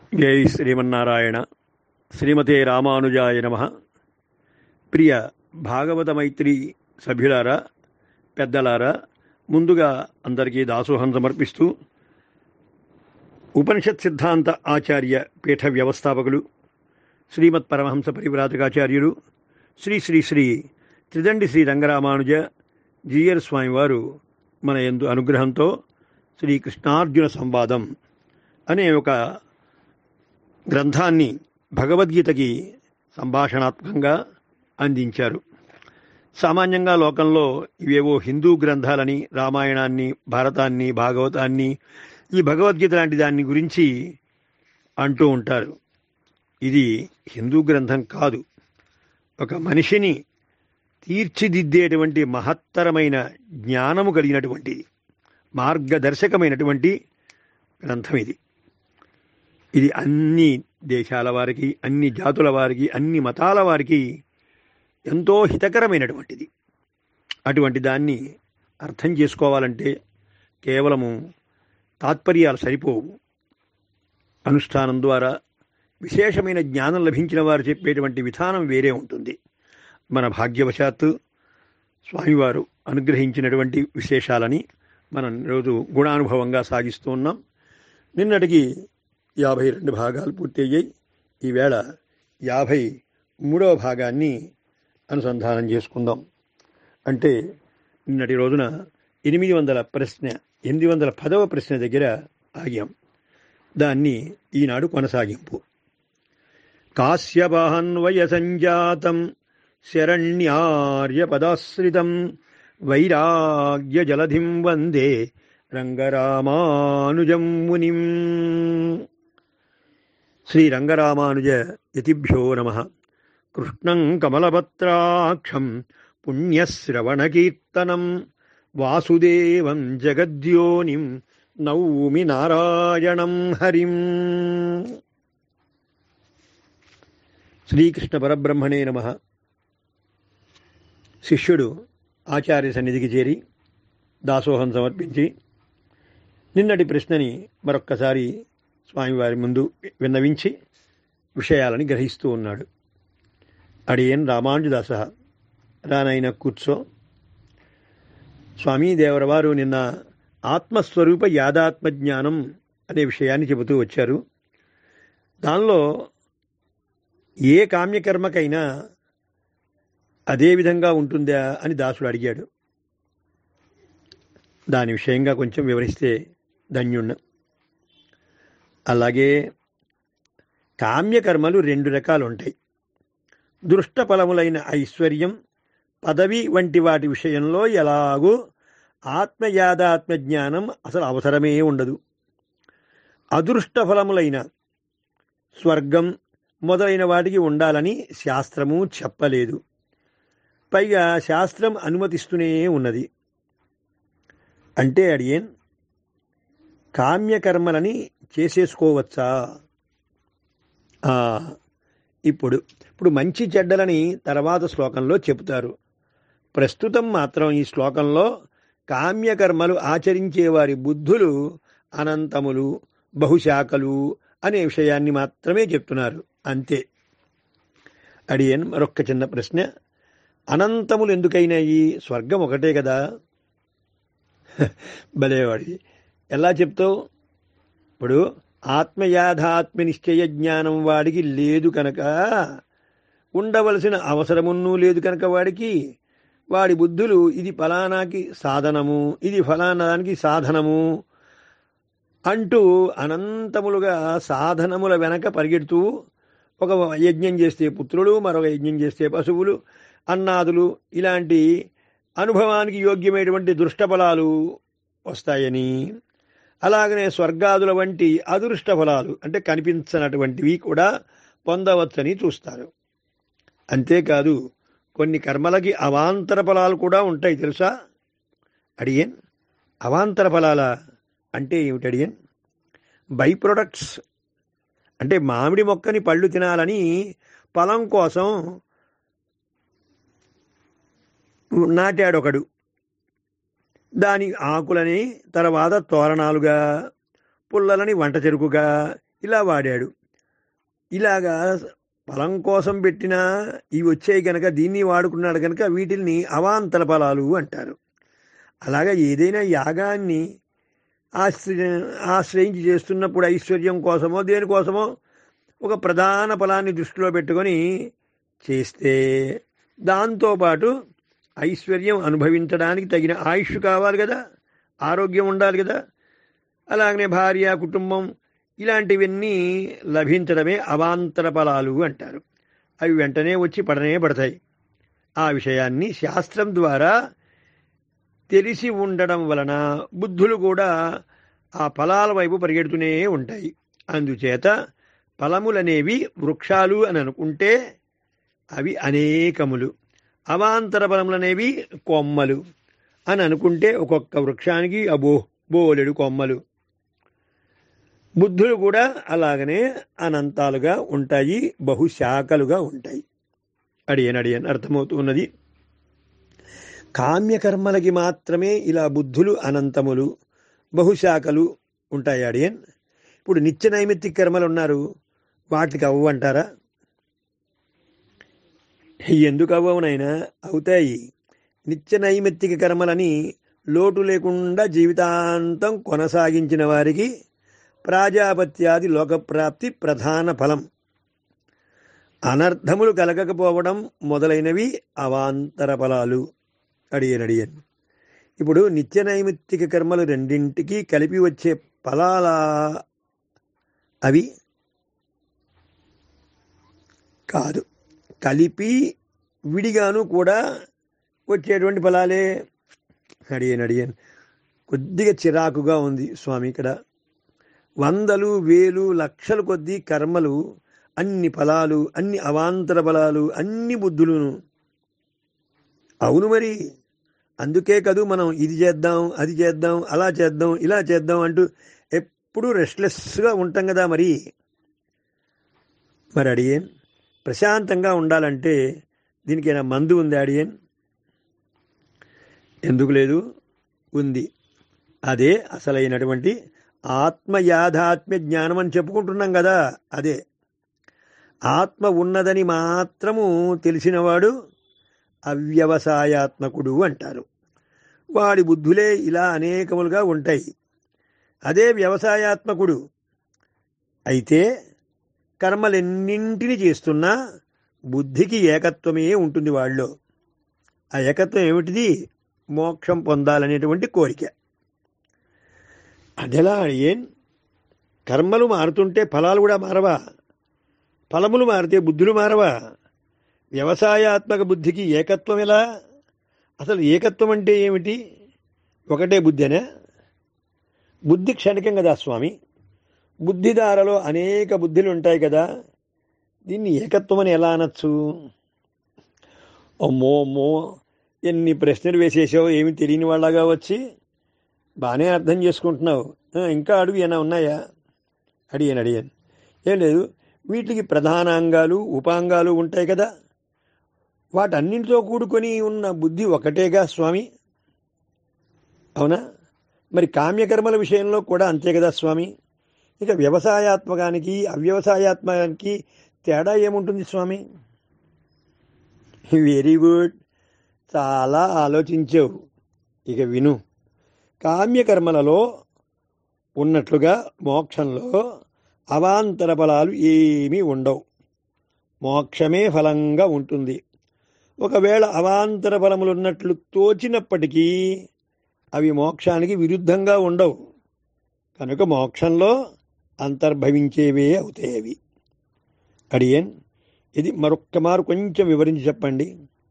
జై శ్రీమన్నారాయణ శ్రీమతే రామానుజాయ నమ ప్రియ భాగవత మైత్రి సభ్యులారా పెద్దలారా ముందుగా అందరికీ దాసోహం సమర్పిస్తూ ఉపనిషత్ సిద్ధాంత ఆచార్య పీఠ వ్యవస్థాపకులు శ్రీమత్ పరమహంస పరివ్రాజకాచార్యులు శ్రీ శ్రీ శ్రీ త్రిదండి శ్రీ రంగరామానుజ జీయర్ స్వామివారు మన ఎందు అనుగ్రహంతో శ్రీ కృష్ణార్జున సంవాదం అనే ఒక గ్రంథాన్ని భగవద్గీతకి సంభాషణాత్మకంగా అందించారు సామాన్యంగా లోకంలో ఇవేవో హిందూ గ్రంథాలని రామాయణాన్ని భారతాన్ని భాగవతాన్ని ఈ భగవద్గీత లాంటి దాన్ని గురించి అంటూ ఉంటారు ఇది హిందూ గ్రంథం కాదు ఒక మనిషిని తీర్చిదిద్దేటువంటి మహత్తరమైన జ్ఞానము కలిగినటువంటి మార్గదర్శకమైనటువంటి గ్రంథం ఇది ఇది అన్ని దేశాల వారికి అన్ని జాతుల వారికి అన్ని మతాల వారికి ఎంతో హితకరమైనటువంటిది అటువంటి దాన్ని అర్థం చేసుకోవాలంటే కేవలము తాత్పర్యాలు సరిపోవు అనుష్ఠానం ద్వారా విశేషమైన జ్ఞానం లభించిన వారు చెప్పేటువంటి విధానం వేరే ఉంటుంది మన భాగ్యవశాత్తు స్వామివారు అనుగ్రహించినటువంటి విశేషాలని మనం రోజు గుణానుభవంగా సాగిస్తూ ఉన్నాం నిన్నటికి యాభై రెండు భాగాలు పూర్తయ్యాయి ఈవేళ యాభై మూడవ భాగాన్ని అనుసంధానం చేసుకుందాం అంటే నిన్నటి రోజున ఎనిమిది వందల ప్రశ్న ఎనిమిది వందల పదవ ప్రశ్న దగ్గర ఆగాం దాన్ని ఈనాడు కొనసాగింపు కాశ్యపాన్వయ సంజాతం శరణ్యార్యపదాశ్రితం వైరాగ్య జలధిం వందే రంగరామానుజం మునిం శ్రీ రంగరామానుజ యతిభ్యో నమ కృష్ణం కమలపత్రాక్షం పుణ్యశ్రవణకీర్తనం వాసుదేవం జగద్యోనిం నౌమి నారాయణం హరిం శ్రీకృష్ణ పరబ్రహ్మణే నమ శిష్యుడు ఆచార్య సన్నిధికి చేరి దాసోహం సమర్పించి నిన్నటి ప్రశ్నని మరొక్కసారి స్వామివారి ముందు విన్నవించి విషయాలని గ్రహిస్తూ ఉన్నాడు అడియన్ రామానుజదాస రానైనా కూర్చో స్వామి దేవరవారు నిన్న ఆత్మస్వరూప యాదాత్మ జ్ఞానం అనే విషయాన్ని చెబుతూ వచ్చారు దానిలో ఏ కామ్యకర్మకైనా అదే విధంగా ఉంటుందా అని దాసుడు అడిగాడు దాని విషయంగా కొంచెం వివరిస్తే ధన్యుణ్ణ అలాగే కామ్యకర్మలు రెండు రకాలు ఉంటాయి దృష్ట ఫలములైన ఐశ్వర్యం పదవి వంటి వాటి విషయంలో ఎలాగూ ఆత్మయాదాత్మ జ్ఞానం అసలు అవసరమే ఉండదు అదృష్ట ఫలములైన స్వర్గం మొదలైన వాటికి ఉండాలని శాస్త్రము చెప్పలేదు పైగా శాస్త్రం అనుమతిస్తూనే ఉన్నది అంటే అడియన్ కామ్యకర్మలని చేసేసుకోవచ్చా ఇప్పుడు ఇప్పుడు మంచి చెడ్డలని తర్వాత శ్లోకంలో చెబుతారు ప్రస్తుతం మాత్రం ఈ శ్లోకంలో కామ్యకర్మలు ఆచరించే వారి బుద్ధులు అనంతములు బహుశాఖలు అనే విషయాన్ని మాత్రమే చెప్తున్నారు అంతే అడియన్ మరొక్క చిన్న ప్రశ్న అనంతములు ఎందుకైనాయి స్వర్గం ఒకటే కదా భలేవాడి ఎలా చెప్తావు ఇప్పుడు ఆత్మయాథాత్మ నిశ్చయ జ్ఞానం వాడికి లేదు కనుక ఉండవలసిన అవసరమున్నూ లేదు కనుక వాడికి వాడి బుద్ధులు ఇది ఫలానాకి సాధనము ఇది ఫలానానికి సాధనము అంటూ అనంతములుగా సాధనముల వెనక పరిగెడుతూ ఒక యజ్ఞం చేస్తే పుత్రులు మరొక యజ్ఞం చేస్తే పశువులు అన్నాదులు ఇలాంటి అనుభవానికి యోగ్యమైనటువంటి దృష్టఫలాలు వస్తాయని అలాగనే స్వర్గాదుల వంటి అదృష్ట ఫలాలు అంటే కనిపించనటువంటివి కూడా పొందవచ్చని చూస్తారు అంతేకాదు కొన్ని కర్మలకి అవాంతర ఫలాలు కూడా ఉంటాయి తెలుసా అడియన్ అవాంతర ఫలాల అంటే ఏమిటి అడియన్ బై ప్రొడక్ట్స్ అంటే మామిడి మొక్కని పళ్ళు తినాలని ఫలం కోసం నాటాడు ఒకడు దాని ఆకులని తర్వాత తోరణాలుగా పుల్లలని వంట చెరుకుగా ఇలా వాడాడు ఇలాగా ఫలం కోసం పెట్టిన ఇవి వచ్చాయి కనుక దీన్ని వాడుకున్నాడు కనుక వీటిల్ని అవాంతర ఫలాలు అంటారు అలాగా ఏదైనా యాగాన్ని ఆశ్రయ ఆశ్రయించి చేస్తున్నప్పుడు ఐశ్వర్యం కోసమో దేనికోసమో ఒక ప్రధాన ఫలాన్ని దృష్టిలో పెట్టుకొని చేస్తే దాంతోపాటు ఐశ్వర్యం అనుభవించడానికి తగిన ఆయుష్ కావాలి కదా ఆరోగ్యం ఉండాలి కదా అలాగనే భార్య కుటుంబం ఇలాంటివన్నీ లభించడమే అవాంతర ఫలాలు అంటారు అవి వెంటనే వచ్చి పడనే పడతాయి ఆ విషయాన్ని శాస్త్రం ద్వారా తెలిసి ఉండడం వలన బుద్ధులు కూడా ఆ ఫలాల వైపు పరిగెడుతూనే ఉంటాయి అందుచేత ఫలములనేవి వృక్షాలు అని అనుకుంటే అవి అనేకములు అవాంతర ఫలములనేవి కొమ్మలు అని అనుకుంటే ఒక్కొక్క వృక్షానికి అబో బోలెడు కొమ్మలు బుద్ధులు కూడా అలాగనే అనంతాలుగా ఉంటాయి బహుశాఖలుగా ఉంటాయి అడియన్ అడియన్ అర్థమవుతున్నది కామ్యకర్మలకి మాత్రమే ఇలా బుద్ధులు అనంతములు బహుశాఖలు ఉంటాయి అడియన్ ఇప్పుడు నిత్య నైమిత్తిక కర్మలు ఉన్నారు వాటికి అవ్వు అంటారా ఎందుకు అవ్వవునైనా అవుతాయి నిత్య నైమిత్తిక కర్మలని లోటు లేకుండా జీవితాంతం కొనసాగించిన వారికి ప్రాజాపత్యాది లోకప్రాప్తి ప్రధాన ఫలం అనర్థములు కలగకపోవడం మొదలైనవి అవాంతర ఫలాలు అడియన్ అడియన్ ఇప్పుడు నిత్య నైమిత్తిక కర్మలు రెండింటికి కలిపి వచ్చే ఫలాల అవి కాదు కలిపి విడిగాను కూడా వచ్చేటువంటి ఫలాలే అడియన్ అడియన్ కొద్దిగా చిరాకుగా ఉంది స్వామి ఇక్కడ వందలు వేలు లక్షల కొద్దీ కర్మలు అన్ని ఫలాలు అన్ని అవాంతర ఫలాలు అన్ని బుద్ధులును అవును మరి అందుకే కదూ మనం ఇది చేద్దాం అది చేద్దాం అలా చేద్దాం ఇలా చేద్దాం అంటూ ఎప్పుడూ రెస్ట్లెస్గా ఉంటాం కదా మరి మరి అడియన్ ప్రశాంతంగా ఉండాలంటే దీనికైనా మందు ఉంది అడియన్ ఎందుకు లేదు ఉంది అదే అసలైనటువంటి ఆత్మ యాథాత్మ్య జ్ఞానం అని చెప్పుకుంటున్నాం కదా అదే ఆత్మ ఉన్నదని మాత్రము తెలిసినవాడు అవ్యవసాయాత్మకుడు అంటారు వాడి బుద్ధులే ఇలా అనేకములుగా ఉంటాయి అదే వ్యవసాయాత్మకుడు అయితే కర్మలెన్నింటిని చేస్తున్నా బుద్ధికి ఏకత్వమే ఉంటుంది వాళ్ళలో ఆ ఏకత్వం ఏమిటిది మోక్షం పొందాలనేటువంటి కోరిక అదెలా ఏం కర్మలు మారుతుంటే ఫలాలు కూడా మారవా ఫలములు మారితే బుద్ధులు మారవా వ్యవసాయాత్మక బుద్ధికి ఏకత్వం ఎలా అసలు ఏకత్వం అంటే ఏమిటి ఒకటే బుద్ధేనా బుద్ధి క్షణికం కదా స్వామి బుద్ధిదారలో అనేక బుద్ధులు ఉంటాయి కదా దీన్ని ఏకత్వం అని ఎలా అనొచ్చు అమ్మో అమ్మో ఎన్ని ప్రశ్నలు వేసేసావు ఏమి తెలియని వాళ్ళగా వచ్చి బాగానే అర్థం చేసుకుంటున్నావు ఆ, ఇంకా అడుగు ఏమైనా ఉన్నాయా అడిగాను అడిగాను ఏం లేదు వీటికి ప్రధానాంగాలు ఉపాంగాలు ఉంటాయి కదా వాటన్నింటితో కూడుకొని ఉన్న బుద్ధి ఒకటేగా స్వామి అవునా మరి కామ్యకర్మల విషయంలో కూడా అంతే కదా స్వామి ఇక వ్యవసాయాత్మకానికి అవ్యవసాయాత్మకానికి తేడా ఏముంటుంది స్వామి వెరీ గుడ్ చాలా ఆలోచించావు ఇక విను కామ్యకర్మలలో ఉన్నట్లుగా మోక్షంలో అవాంతర ఫలాలు ఏమీ ఉండవు మోక్షమే ఫలంగా ఉంటుంది ఒకవేళ అవాంతర ఫలములు ఉన్నట్లు తోచినప్పటికీ అవి మోక్షానికి విరుద్ధంగా ఉండవు కనుక మోక్షంలో అంతర్భవించేవే అవుతాయి అవి అడియన్ ఇది మరొక్క మారు కొంచెం వివరించి చెప్పండి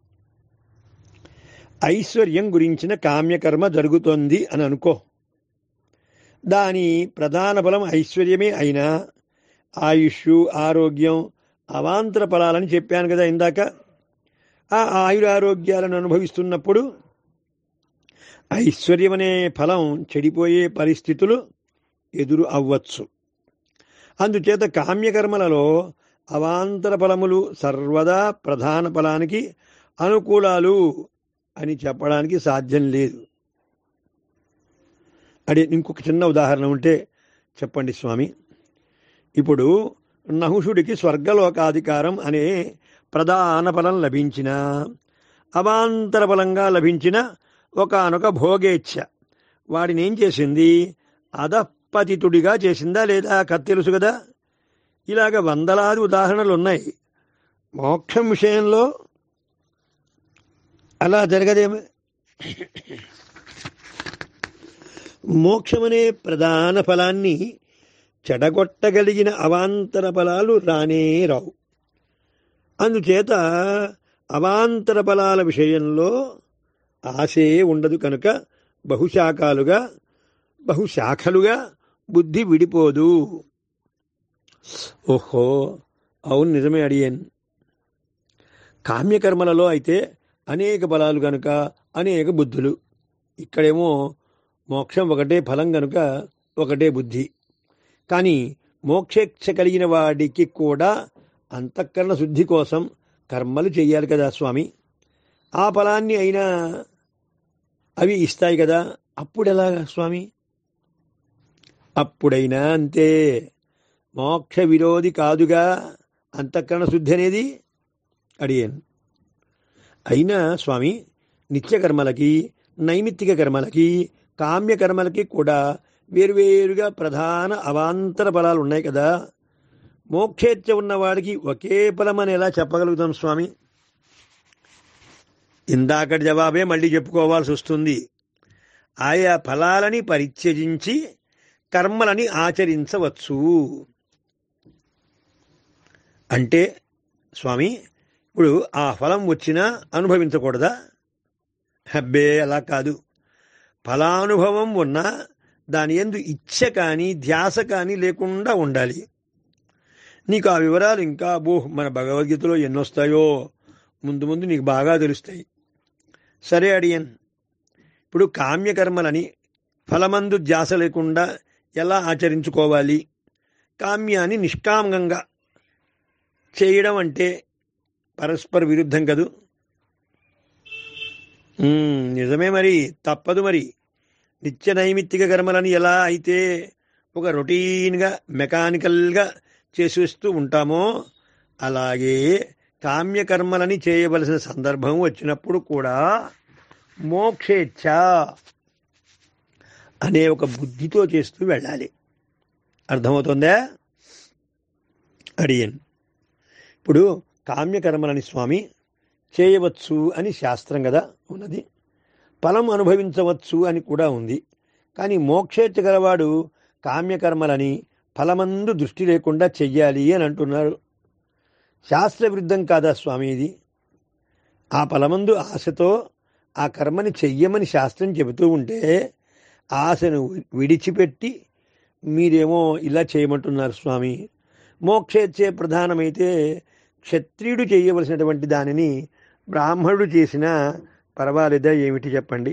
ఐశ్వర్యం గురించిన కామ్యకర్మ జరుగుతోంది అని అనుకో దాని ప్రధాన ఫలం ఐశ్వర్యమే అయినా ఆయుష్ ఆరోగ్యం అవాంతర ఫలాలని చెప్పాను కదా ఇందాక ఆ ఆయురారోగ్యాలను అనుభవిస్తున్నప్పుడు ఐశ్వర్యం అనే ఫలం చెడిపోయే పరిస్థితులు ఎదురు అవ్వచ్చు అందుచేత కామ్యకర్మలలో అవాంతర ఫలములు సర్వదా ప్రధాన ఫలానికి అనుకూలాలు అని చెప్పడానికి సాధ్యం లేదు అడే ఇంకొక చిన్న ఉదాహరణ ఉంటే చెప్పండి స్వామి ఇప్పుడు నహుషుడికి స్వర్గలోకాధికారం అనే ప్రధాన ఫలం లభించిన అవాంతర ఫలంగా లభించిన ఒకనొక భోగేచ్ఛ వాడిని ఏం చేసింది అధపతితుడిగా చేసిందా లేదా కథ తెలుసు కదా ఇలాగ వందలాది ఉదాహరణలు ఉన్నాయి మోక్షం విషయంలో అలా జరగదేమో మోక్షమనే ప్రధాన ఫలాన్ని చెడగొట్టగలిగిన అవాంతర ఫలాలు రానే రావు అందుచేత అవాంతర ఫలాల విషయంలో ఆశే ఉండదు కనుక బహుశాఖాలుగా బహుశాఖలుగా బుద్ధి విడిపోదు ఓహో అవును నిజమే అడిగాను కామ్యకర్మలలో అయితే అనేక ఫలాలు కనుక అనేక బుద్ధులు ఇక్కడేమో మోక్షం ఒకటే ఫలం కనుక ఒకటే బుద్ధి కానీ మోక్షేచ్ఛ కలిగిన వాడికి కూడా అంతఃకరణ శుద్ధి కోసం కర్మలు చెయ్యాలి కదా స్వామి ఆ ఫలాన్ని అయినా అవి ఇస్తాయి కదా అప్పుడు ఎలాగా స్వామి అప్పుడైనా అంతే మోక్ష విరోధి కాదుగా అంతఃకరణ శుద్ధి అనేది అడిగాను అయినా స్వామి నిత్యకర్మలకి నైమిత్తిక కర్మలకి కామ్య కర్మలకి కూడా వేరువేరుగా ప్రధాన అవాంతర ఫలాలు ఉన్నాయి కదా మోక్షేచ్ఛ ఉన్నవాడికి ఒకే ఫలం అని ఎలా చెప్పగలుగుతాం స్వామి ఇందాకటి జవాబే మళ్ళీ చెప్పుకోవాల్సి వస్తుంది ఆయా ఫలాలని పరిత్యజించి కర్మలని ఆచరించవచ్చు అంటే స్వామి ఇప్పుడు ఆ ఫలం వచ్చినా అనుభవించకూడదా హబ్బే అలా కాదు ఫలానుభవం ఉన్నా దాని ఎందు ఇచ్చ కానీ ధ్యాస కానీ లేకుండా ఉండాలి నీకు ఆ వివరాలు ఇంకా బో మన భగవద్గీతలో ఎన్నొస్తాయో ముందు ముందు నీకు బాగా తెలుస్తాయి సరే అడియన్ ఇప్పుడు కామ్యకర్మలని ఫలమందు ధ్యాస లేకుండా ఎలా ఆచరించుకోవాలి కామ్యాన్ని నిష్కామంగా చేయడం అంటే పరస్పర విరుద్ధం కదూ ఉమ్, నిజమే మరి తప్పదు మరి నిత్య నైమిత్తిక కర్మలని ఎలా అయితే ఒక రొటీన్గా మెకానికల్గా చేసేస్తూ ఉంటామో అలాగే కామ్యకర్మలని చేయవలసిన సందర్భం వచ్చినప్పుడు కూడా మోక్షేచ్ఛ అనే ఒక బుద్ధితో చేస్తూ వెళ్ళాలి అర్థమవుతుందా అడియన్ ఇప్పుడు కామ్యకర్మలని స్వామి చేయవచ్చు అని శాస్త్రం కదా ఉన్నది ఫలం అనుభవించవచ్చు అని కూడా ఉంది కానీ మోక్షేచ్ఛ గలవాడు కామ్యకర్మలని ఫలమందు దృష్టి లేకుండా చెయ్యాలి అని అంటున్నారు శాస్త్ర విరుద్ధం కాదా స్వామి ఇది ఆ ఫలమందు ఆశతో ఆ కర్మని చెయ్యమని శాస్త్రం చెబుతూ ఉంటే ఆశను విడిచిపెట్టి మీరేమో ఇలా చేయమంటున్నారు స్వామి మోక్షేచ్ఛే ప్రధానమైతే క్షత్రియుడు చేయవలసినటువంటి దానిని బ్రాహ్మణుడు చేసినా పర్వాలేదా ఏమిటి చెప్పండి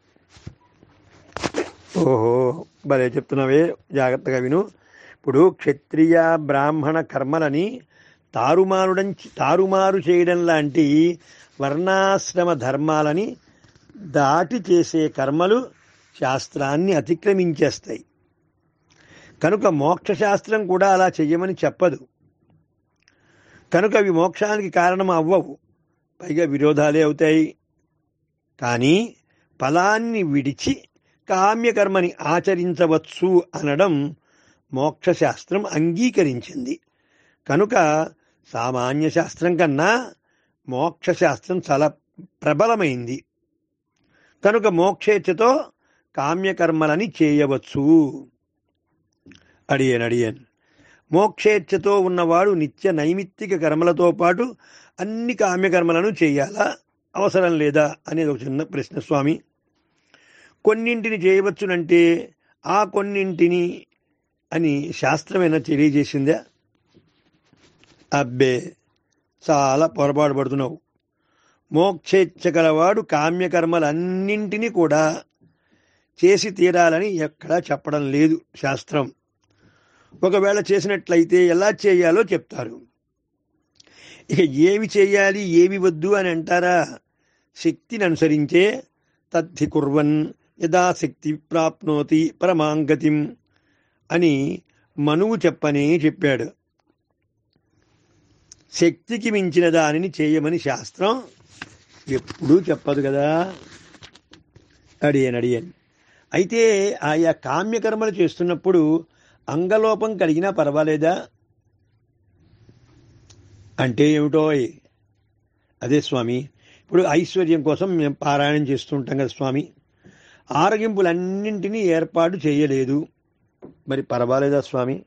ఓహో భలే చెప్తున్నావే జాగ్రత్తగా విను ఇప్పుడు క్షత్రియ బ్రాహ్మణ కర్మలని తారుమారుడం తారుమారు చేయడం లాంటి వర్ణాశ్రమ ధర్మాలని దాటి చేసే కర్మలు శాస్త్రాన్ని అతిక్రమించేస్తాయి కనుక మోక్షశాస్త్రం కూడా అలా చెయ్యమని చెప్పదు కనుక అవి మోక్షానికి కారణం అవ్వవు పైగా విరోధాలే అవుతాయి కానీ ఫలాన్ని విడిచి కామ్యకర్మని ఆచరించవచ్చు అనడం మోక్షశాస్త్రం అంగీకరించింది కనుక సామాన్య శాస్త్రం కన్నా మోక్షశాస్త్రం చాలా ప్రబలమైంది కనుక మోక్షేచ్ఛతో కామ్యకర్మలని చేయవచ్చు అడియన్ అడియన్ మోక్షేచ్ఛతో ఉన్నవాడు నిత్య నైమిత్తిక కర్మలతో పాటు అన్ని కామ్యకర్మలను చేయాలా అవసరం లేదా అనేది ఒక చిన్న ప్రశ్న స్వామి కొన్నింటిని చేయవచ్చునంటే ఆ కొన్నింటిని అని శాస్త్రమైనా తెలియజేసిందా అబ్బే చాలా పొరపాటు పడుతున్నావు మోక్షేచ్ఛ గలవాడు కామ్యకర్మలన్నింటినీ కూడా చేసి తీరాలని ఎక్కడా చెప్పడం లేదు శాస్త్రం ఒకవేళ చేసినట్లయితే ఎలా చేయాలో చెప్తారు ఇక ఏమి చేయాలి ఏమి వద్దు అని అంటారా శక్తిని అనుసరించే తద్ధి కుర్వన్ యథాశక్తి ప్రాప్నోతి పరమాంగతిం అని మనువు చెప్పనే చెప్పాడు శక్తికి మించిన దానిని చేయమని శాస్త్రం ఎప్పుడూ చెప్పదు కదా అడియన్ అడియన్ అయితే ఆయా కామ్యకర్మలు చేస్తున్నప్పుడు అంగలోపం కలిగినా పర్వాలేదా అంటే ఏమిటో అదే స్వామి ఇప్పుడు ఐశ్వర్యం కోసం మేము పారాయణం చేస్తూ ఉంటాం కదా స్వామి ఆరగింపులన్నింటినీ ఏర్పాటు చేయలేదు మరి పర్వాలేదా స్వామి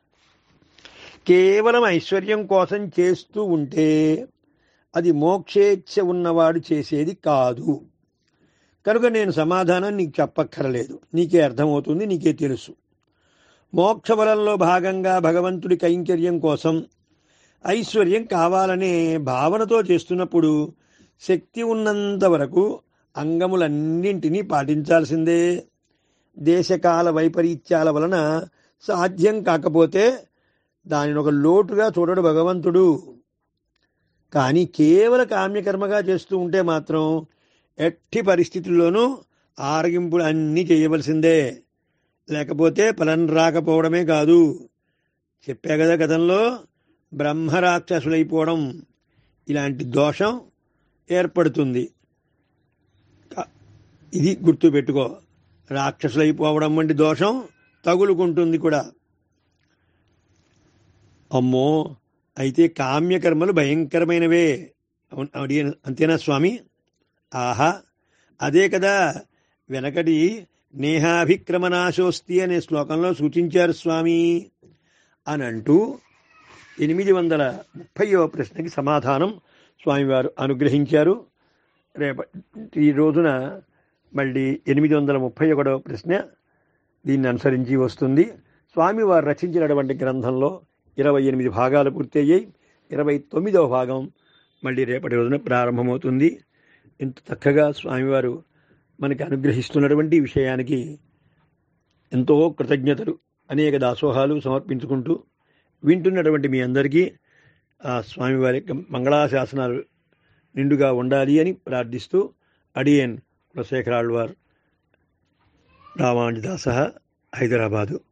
కేవలం ఐశ్వర్యం కోసం చేస్తూ ఉంటే అది మోక్షేచ్ఛ ఉన్నవాడు చేసేది కాదు కనుక నేను సమాధానం నీకు చెప్పక్కర్లేదు నీకే అర్థమవుతుంది నీకే తెలుసు మోక్ష బలంలో భాగంగా భగవంతుడి కైంకర్యం కోసం ఐశ్వర్యం కావాలనే భావనతో చేస్తున్నప్పుడు శక్తి ఉన్నంత వరకు అంగములన్నింటినీ పాటించాల్సిందే దేశకాల వైపరీత్యాల వలన సాధ్యం కాకపోతే దానిని ఒక లోటుగా చూడడు భగవంతుడు కానీ కేవల కామ్యకర్మగా చేస్తూ ఉంటే మాత్రం ఎట్టి పరిస్థితుల్లోనూ ఆరగింపులు అన్నీ చేయవలసిందే లేకపోతే ఫలం రాకపోవడమే కాదు చెప్పా కదా గతంలో బ్రహ్మరాక్షసులైపోవడం ఇలాంటి దోషం ఏర్పడుతుంది ఇది గుర్తుపెట్టుకో రాక్షసులైపోవడం వంటి దోషం తగులుకుంటుంది కూడా అమ్మో అయితే కామ్యకర్మలు భయంకరమైనవే అవును అడిగాను అంతేనా స్వామి ఆహా అదే కదా వెనకటి నేహాభిక్రమనాశోస్తి అనే శ్లోకంలో సూచించారు స్వామి అని అంటూ ఎనిమిది వందల ముప్పైవ ప్రశ్నకి సమాధానం స్వామివారు అనుగ్రహించారు రేప ఈ రోజున మళ్ళీ ఎనిమిది వందల ముప్పై ఒకటవ ప్రశ్న దీన్ని అనుసరించి వస్తుంది స్వామివారు రచించినటువంటి గ్రంథంలో ఇరవై ఎనిమిది భాగాలు పూర్తయ్యాయి ఇరవై తొమ్మిదవ భాగం మళ్ళీ రేపటి రోజున ప్రారంభమవుతుంది ఇంత చక్కగా స్వామివారు మనకి అనుగ్రహిస్తున్నటువంటి విషయానికి ఎంతో కృతజ్ఞతలు అనేక దాసోహాలు సమర్పించుకుంటూ వింటున్నటువంటి మీ అందరికీ ఆ స్వామివారి యొక్క మంగళాశాసనాలు నిండుగా ఉండాలి అని ప్రార్థిస్తూ అడియన్ కులశేఖరాళ్వార్ రామానుజదాస హైదరాబాదు